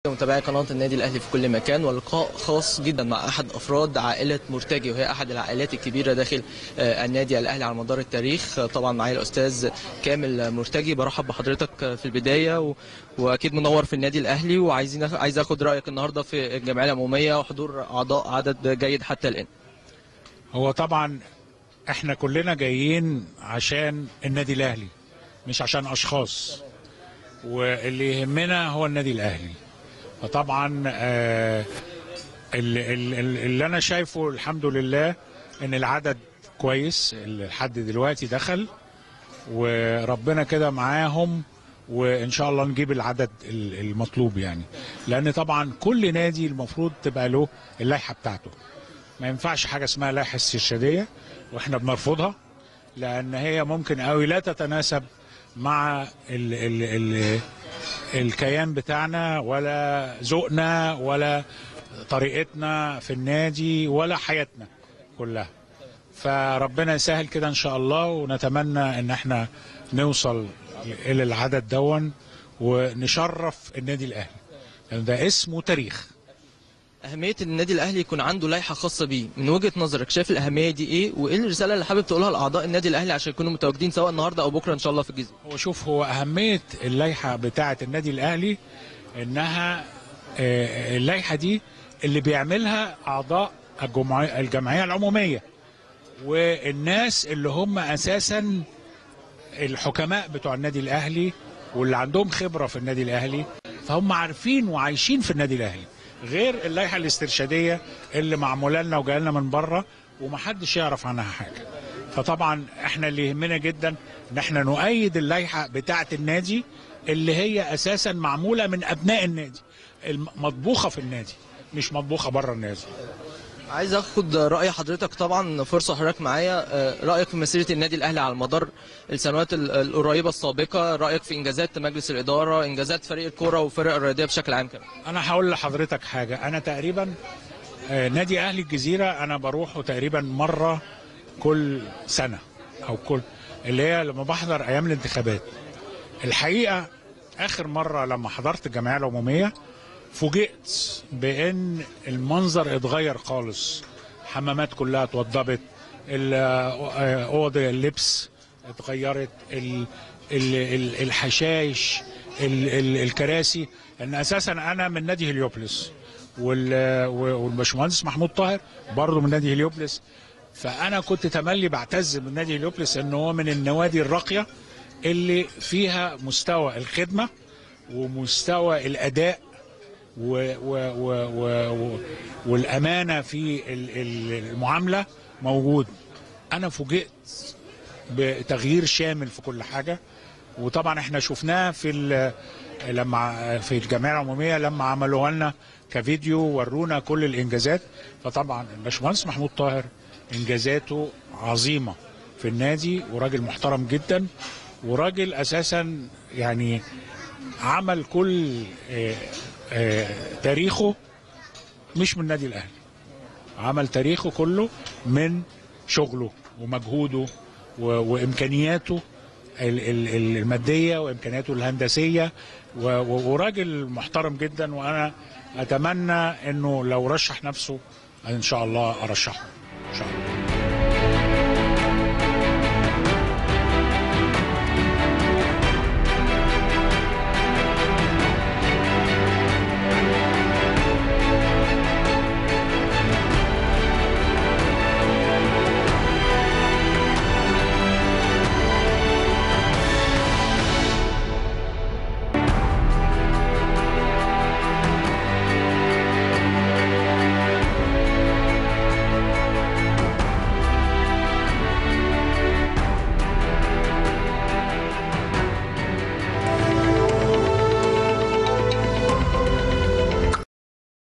متابعي قناة النادي الأهلي في كل مكان ولقاء خاص جدا مع أحد أفراد عائلة مرتجي وهي أحد العائلات الكبيرة داخل آه، النادي الأهلي على مدار التاريخ آه، طبعا معايا الأستاذ كامل مرتجي برحب بحضرتك آه، في البداية و... وأكيد منور في النادي الأهلي وعايزين عايز أخد رأيك النهاردة في الجمعية العمومية وحضور أعضاء عدد جيد حتى الآن هو طبعا احنا كلنا جايين عشان النادي الاهلي مش عشان اشخاص واللي يهمنا هو النادي الاهلي فطبعا آه اللي, اللي, اللي انا شايفه الحمد لله ان العدد كويس اللي لحد دلوقتي دخل وربنا كده معاهم وان شاء الله نجيب العدد ال- المطلوب يعني لان طبعا كل نادي المفروض تبقى له اللائحه بتاعته ما ينفعش حاجه اسمها لائحه استرشاديه واحنا بنرفضها لان هي ممكن قوي لا تتناسب مع ال ال ال الكيان بتاعنا ولا ذوقنا ولا طريقتنا في النادي ولا حياتنا كلها فربنا يسهل كده ان شاء الله ونتمنى ان احنا نوصل الى العدد دون ونشرف النادي الاهلي لان ده اسمه تاريخ أهمية إن النادي الأهلي يكون عنده لائحة خاصة بيه من وجهة نظرك شايف الأهمية دي إيه وإيه الرسالة اللي حابب تقولها لأعضاء النادي الأهلي عشان يكونوا متواجدين سواء النهاردة أو بكرة إن شاء الله في الجزيرة هو شوف هو أهمية اللائحة بتاعة النادي الأهلي إنها آه، اللائحة دي اللي بيعملها أعضاء الجمعية, الجمعية العمومية والناس اللي هم أساسا الحكماء بتوع النادي الأهلي واللي عندهم خبرة في النادي الأهلي فهم عارفين وعايشين في النادي الأهلي غير اللائحة الاسترشادية اللي معمولة لنا وجايه لنا من بره ومحدش يعرف عنها حاجة فطبعا احنا اللي يهمنا جدا ان احنا نؤيد اللائحه بتاعه النادي اللي هي اساسا معموله من ابناء النادي الم- مطبوخه في النادي مش مطبوخه بره النادي عايز اخد راي حضرتك طبعا فرصه حضرتك معايا آه، رايك في مسيره النادي الاهلي على مدار السنوات ال- القريبه السابقه رايك في انجازات مجلس الاداره انجازات فريق الكوره والفرق الرياضيه بشكل عام كمان انا هقول لحضرتك حاجه انا تقريبا آه، نادي اهلي الجزيره انا بروحه تقريبا مره كل سنه او كل اللي هي لما بحضر ايام الانتخابات الحقيقه اخر مره لما حضرت الجمعيه العموميه فوجئت بان المنظر اتغير خالص حمامات كلها اتوضبت ال- آه، اوض اللبس اتغيرت ال- ال- ال- الحشايش ال- ال- الكراسي لان اساسا انا من نادي هليوبلس وال- والباشمهندس محمود طاهر برضه من نادي هليوبلس فانا كنت تملي بعتز من نادي هليوبلس ان هو من النوادي الراقيه اللي فيها مستوى الخدمه ومستوى الاداء و و و و و والامانه في ال- ال- المعامله موجود انا فوجئت بتغيير شامل في كل حاجه وطبعا احنا شفناه في ال- لما في الجمعيه العموميه لما عملوها لنا كفيديو ورونا كل الانجازات فطبعا الباشمهندس محمود طاهر انجازاته عظيمه في النادي وراجل محترم جدا وراجل اساسا يعني عمل كل آه، آه، تاريخه مش من النادي الاهلي عمل تاريخه كله من شغله ومجهوده و- وامكانياته ال- ال- الماديه وامكانياته الهندسيه و- و- وراجل محترم جدا وانا اتمنى انه لو رشح نفسه ان شاء الله ارشحه ان شاء الله